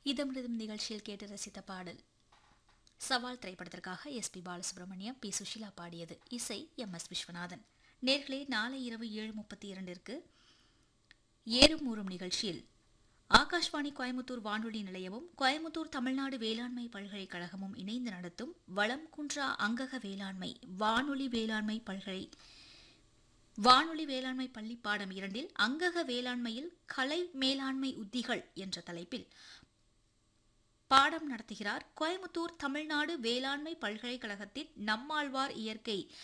இதமிருதும் நிகழ்ச்சியில் கேட்டு ரசித்த பாடல் சவால் திரைப்படத்திற்காக S P Balasubrahmanyam P Susheela பாடியது இசை எம் எஸ் விஸ்வநாதன் நேர்களே நாளை இரவு ஏழு முப்பத்தி இரண்டிற்கு ஏறும் ஊறும் நிகழ்ச்சியில் ஆகாஷ்வாணி கோயமுத்தூர் வானொலி நிலையமும் கோயமுத்தூர் தமிழ்நாடு வேளாண்மை பல்கலைக்கழகமும் இணைந்து நடத்தும் வளம் குன்றா அங்கக வேளாண்மை வானொலி வேளாண்மை பல்கலை வானொலி வேளாண்மை பள்ளி பாடம் இரண்டில் அங்கக வேளாண்மையில் கலை மேலாண்மை உத்திகள் என்ற தலைப்பில் பாடம் நடத்துகிறார் கோயமுத்தூர் தமிழ்நாடு வேளாண்மை பல்கலைக்கழகத்தின் நம்மாழ்வார் இயற்கை